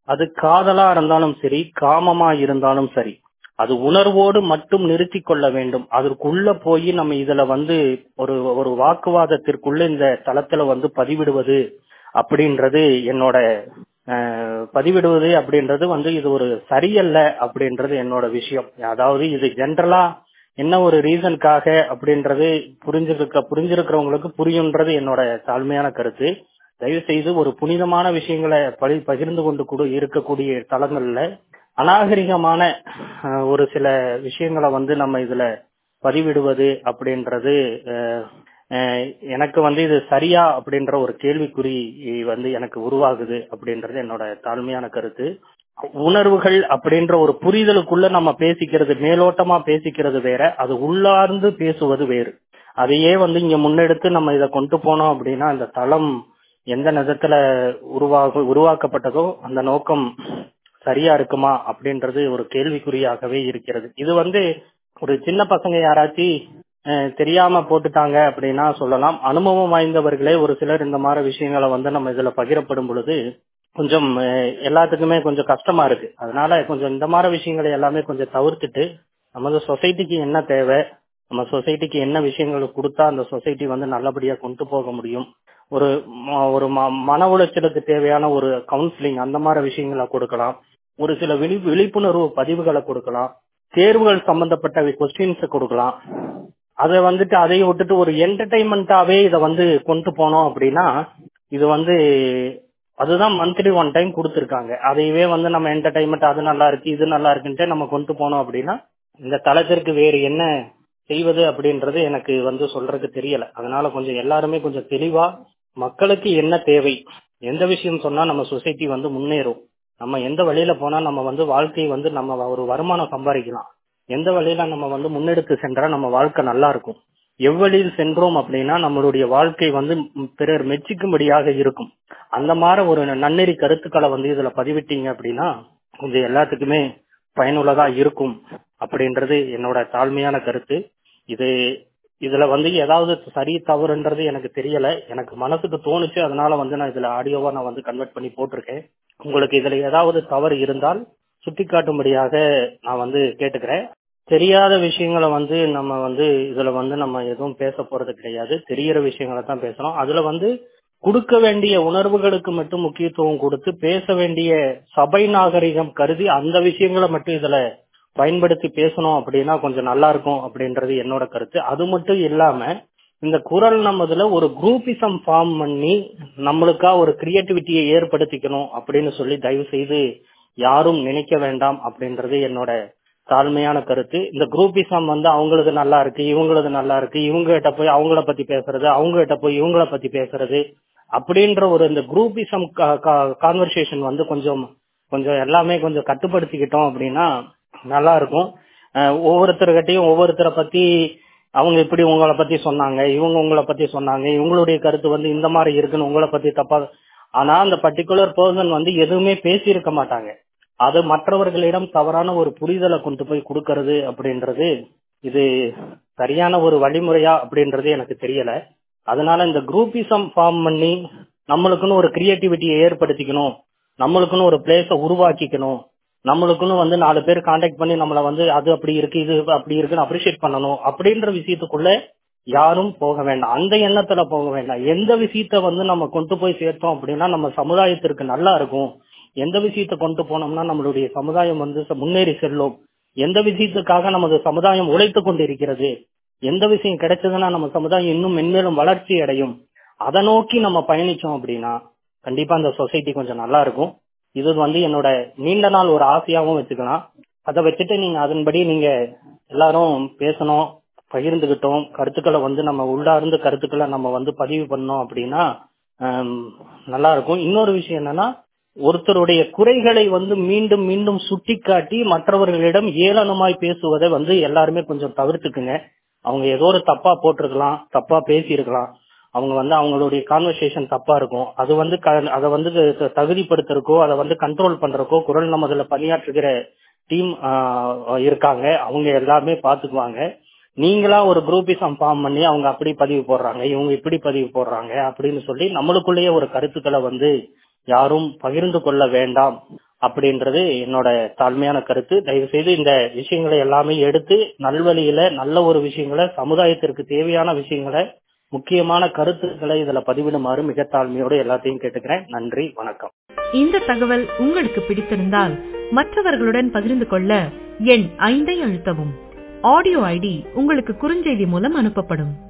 அது காதலா இருந்தாலும் சரி காமமா இருந்தாலும் சரி அது உணர்வோடு மட்டும் நிறுத்தி கொள்ள வேண்டும் அதற்குள்ள போய் நம்ம இதுல வந்து ஒரு ஒரு வாக்குவாதத்திற்குள்ள இந்த தளத்துல வந்து பதிவிடுவது அப்படின்றது என்னோட அஹ், பதிவிடுவது அப்படின்றது வந்து இது ஒரு சரியல்ல அப்படின்றது என்னோட விஷயம் அதாவது இது ஜென்ரலா என்ன ஒரு ரீசனுக்காக அப்படின்றது புரிஞ்சிருக்க புரிஞ்சிருக்கிறவங்களுக்கு புரியுன்றது என்னோட தாழ்மையான கருத்து தயவு செய்து ஒரு புனிதமான விஷயங்களை பழி பகிர்ந்து கொண்டு கூட இருக்கக்கூடிய தளங்கள்ல அநாகரிகமான அஹ், ஒரு சில விஷயங்களை வந்து நம்ம இதுல பதிவிடுவது அப்படின்றது அஹ், அஹ், எனக்கு வந்து இது சரியா அப்படின்ற ஒரு கேள்விக்குறி வந்து எனக்கு உருவாகுது அப்படின்றது என்னோட தாழ்மையான கருத்து உணர்வுகள் அப்படின்ற ஒரு புரிதலுக்குள்ள நம்ம பேசிக்கிறது மேலோட்டமா பேசிக்கிறது வேற அது உள்ளார்ந்து பேசுவது வேறு அதையே வந்து இங்க முன்னெடுத்து நம்ம இதை கொண்டு போனோம் அப்படின்னா இந்த தளம் எந்த விதத்துல உருவாக உருவாக்கப்பட்டதோ அந்த நோக்கம் சரியா இருக்குமா அப்படின்றது ஒரு கேள்விக்குறியாகவே இருக்கிறது இது வந்து ஒரு சின்ன பசங்க யாராச்சும் அஹ், தெரியாம போட்டுட்டாங்க அப்படின்னா சொல்லலாம் அனுபவம் வாய்ந்தவர்களே ஒரு சிலர் இந்த மாதிரி விஷயங்களை வந்து நம்ம இதுல பகிரப்படும் பொழுது கொஞ்சம் அஹ், எல்லாத்துக்குமே கொஞ்சம் கஷ்டமா இருக்கு அதனால கொஞ்சம் இந்த மாதிரி விஷயங்களை எல்லாமே கொஞ்சம் தவிர்த்துட்டு நமது சொசைட்டிக்கு என்ன தேவை நம்ம சொசைட்டிக்கு என்ன விஷயங்கள் கொடுத்தா அந்த சொசைட்டி வந்து நல்லபடியா கொண்டு போக முடியும் ஒரு ம- ஒரு ம- மன உளைச்சலுக்கு தேவையான ஒரு கவுன்சிலிங் அந்த மாதிரி விஷயங்களை கொடுக்கலாம் ஒரு சில விழி விழிப்புணர்வு பதிவுகளை கொடுக்கலாம் தேர்வுகள் சம்பந்தப்பட்ட கொஸ்டின்ஸ் கொடுக்கலாம் அதை வந்துட்டு அதை விட்டுட்டு ஒரு என்டர்டைன்மெண்டாவே இதை வந்து கொண்டு போனோம் அப்படின்னா இது வந்து அதுதான் மந்த்லி ஒன் டைம் கொடுத்துருக்காங்க அதையவே வந்து நம்ம என்டர்டைன்மெண்ட் அது நல்லா இருக்கு இது நல்லா இருக்குன்ட்டு நம்ம கொண்டு போனோம் அப்படின்னா இந்த தளத்திற்கு வேறு என்ன செய்வது அப்படின்றது எனக்கு வந்து சொல்றதுக்கு தெரியல அதனால கொஞ்சம் எல்லாருமே கொஞ்சம் தெளிவா மக்களுக்கு என்ன தேவை எந்த விஷயம் சொன்னா நம்ம சொசைட்டி வந்து முன்னேறும் நம்ம எந்த வழியில போனா நம்ம வந்து வாழ்க்கையை வந்து நம்ம ஒரு வருமானம் சம்பாதிக்கலாம் எந்த வழியில நம்ம வந்து முன்னெடுத்து சென்றா நம்ம வாழ்க்கை நல்லா இருக்கும் எவ்வழியில் சென்றோம் அப்படின்னா நம்மளுடைய வாழ்க்கை வந்து ம், பிறர் மெச்சிக்கும்படியாக இருக்கும் அந்த மாதிரி ஒரு நன்னெறி கருத்துக்களை வந்து இதுல பதிவிட்டீங்க அப்படின்னா கொஞ்சம் எல்லாத்துக்குமே பயனுள்ளதா இருக்கும் அப்படின்றது என்னோட தாழ்மையான கருத்து இது இதுல வந்து ஏதாவது சரி தவறுன்றது எனக்கு தெரியல எனக்கு மனசுக்கு தோணுச்சு அதனால வந்து நான் இதுல ஆடியோவா நான் வந்து கன்வெர்ட் பண்ணி போட்டிருக்கேன் உங்களுக்கு இதுல ஏதாவது தவறு இருந்தால் சுட்டிக்காட்டும்படியாக நான் வந்து கேட்டுக்கிறேன் தெரியாத விஷயங்களை வந்து நம்ம வந்து இதுல வந்து நம்ம எதுவும் பேச போறது கிடையாது தெரியிற விஷயங்களை தான் பேசணும் அதுல வந்து கொடுக்க வேண்டிய உணர்வுகளுக்கு மட்டும் முக்கியத்துவம் கொடுத்து பேச வேண்டிய சபை நாகரிகம் கருதி அந்த விஷயங்களை மட்டும் இதுல பயன்படுத்தி பேசணும் அப்படின்னா கொஞ்சம் நல்லா இருக்கும் அப்படின்றது என்னோட கருத்து அது மட்டும் இல்லாம இந்த குரல் நம்மதுல ஒரு குரூப்பிசம் ஃபார்ம் பண்ணி நம்மளுக்கா ஒரு கிரியேட்டிவிட்டியை ஏற்படுத்திக்கணும் அப்படின்னு சொல்லி தயவு செய்து யாரும் நினைக்க வேண்டாம் அப்படின்றது என்னோட தாழ்மையான கருத்து இந்த குரூப்பிசம் வந்து அவங்களுக்கு நல்லா இருக்கு இவங்களது நல்லா இருக்கு இவங்க கிட்ட போய் அவங்கள பத்தி பேசுறது அவங்க கிட்ட போய் இவங்கள பத்தி பேசுறது அப்படின்ற ஒரு இந்த குரூப்பிசம் கான்வர்சேஷன் வந்து கொஞ்சம் கொஞ்சம் எல்லாமே கொஞ்சம் கட்டுப்படுத்திக்கிட்டோம் அப்படின்னா நல்லா இருக்கும் அஹ் ஒவ்வொருத்தர்கிட்டயும் ஒவ்வொருத்தரை பத்தி அவங்க இப்படி உங்களை பத்தி சொன்னாங்க இவங்க உங்களை பத்தி சொன்னாங்க இவங்களுடைய கருத்து வந்து இந்த மாதிரி இருக்குன்னு உங்களை பத்தி தப்பா ஆனா அந்த பர்டிகுலர் பர்சன் வந்து எதுவுமே பேசியிருக்க மாட்டாங்க அது மற்றவர்களிடம் தவறான ஒரு புரிதலை கொண்டு போய் கொடுக்கறது அப்படின்றது இது சரியான ஒரு வழிமுறையா அப்படின்றது எனக்கு தெரியல அதனால இந்த குரூப்பிசம் ஃபார்ம் பண்ணி நம்மளுக்குன்னு ஒரு கிரியேட்டிவிட்டியை ஏற்படுத்திக்கணும் நம்மளுக்குன்னு ஒரு பிளேஸ உருவாக்கிக்கணும் நம்மளுக்குன்னு வந்து நாலு பேர் காண்டாக்ட் பண்ணி நம்மள வந்து அது அப்படி இருக்கு இது அப்படி இருக்குன்னு அப்ரிஷியேட் பண்ணணும் அப்படின்ற விஷயத்துக்குள்ள யாரும் போக வேண்டாம் அந்த எண்ணத்துல போக வேண்டாம் எந்த விஷயத்த வந்து நம்ம கொண்டு போய் சேர்த்தோம் அப்படின்னா நம்ம சமுதாயத்திற்கு நல்லா இருக்கும் எந்த விஷயத்த கொண்டு போனோம்னா நம்மளுடைய சமுதாயம் வந்து ச- முன்னேறி செல்லும் எந்த விஷயத்துக்காக நமது சமுதாயம் உழைத்து கொண்டிருக்கிறது எந்த விஷயம் கிடைச்சதுன்னா நம்ம சமுதாயம் இன்னும் மென்மேலும் வளர்ச்சி அடையும் அதை நோக்கி நம்ம பயணிச்சோம் அப்படின்னா கண்டிப்பா அந்த சொசைட்டி கொஞ்சம் நல்லா இருக்கும் இது வந்து என்னோட நீண்ட நாள் ஒரு ஆசையாவும் வச்சுக்கலாம் அதை வச்சுட்டு நீங்க அதன்படி நீங்க எல்லாரும் பேசணும் பகிர்ந்துகிட்டோம் கருத்துக்களை வந்து நம்ம உள்ளார்ந்த கருத்துக்களை நம்ம வந்து பதிவு பண்ணோம் அப்படின்னா ஆம், நல்லா இருக்கும் இன்னொரு விஷயம் என்னன்னா ஒருத்தருடைய குறைகளை வந்து மீண்டும் மீண்டும் சுட்டிக்காட்டி மற்றவர்களிடம் ஏளனமாய் பேசுவதை வந்து எல்லாருமே கொஞ்சம் தவிர்த்துக்குங்க அவங்க ஏதோ ஒரு தப்பா போட்டிருக்கலாம் தப்பா பேசியிருக்கலாம் அவங்க வந்து அவங்களுடைய கான்வர்சேஷன் தப்பா இருக்கும் அது வந்து க- அதை வந்து த- தகுதிப்படுத்துறக்கோ அதை வந்து கண்ட்ரோல் பண்றக்கோ குரல் நமதுல பணியாற்றுகிற டீம் இருக்காங்க அவங்க எல்லாமே பாத்துக்குவாங்க நீங்களா ஒரு குரூப்பிசம் ஃபார்ம் பண்ணி அவங்க அப்படி பதிவு போடுறாங்க இவங்க இப்படி பதிவு போடுறாங்க அப்படின்னு சொல்லி நம்மளுக்குள்ளேயே ஒரு கருத்துக்களை வந்து யாரும் பகிர்ந்து கொள்ள வேண்டாம் அப்படின்றது என்னோட தாழ்மையான கருத்து தயவு செய்து இந்த விஷயங்களை எல்லாமே எடுத்து நல்வழியில நல்ல ஒரு விஷயங்களை சமுதாயத்திற்கு தேவையான விஷயங்களை முக்கியமான கருத்துக்களை இதுல பதிவிடுமாறு மிக தாழ்மையோடு எல்லாத்தையும் கேட்டுக்கிறேன் நன்றி வணக்கம் இந்த தகவல் உங்களுக்கு பிடித்திருந்தால் மற்றவர்களுடன் பகிர்ந்து கொள்ள எண் ஐந்தை அழுத்தவும் ஆடியோ ஐடி உங்களுக்கு குறுஞ்செய்தி மூலம் அனுப்பப்படும்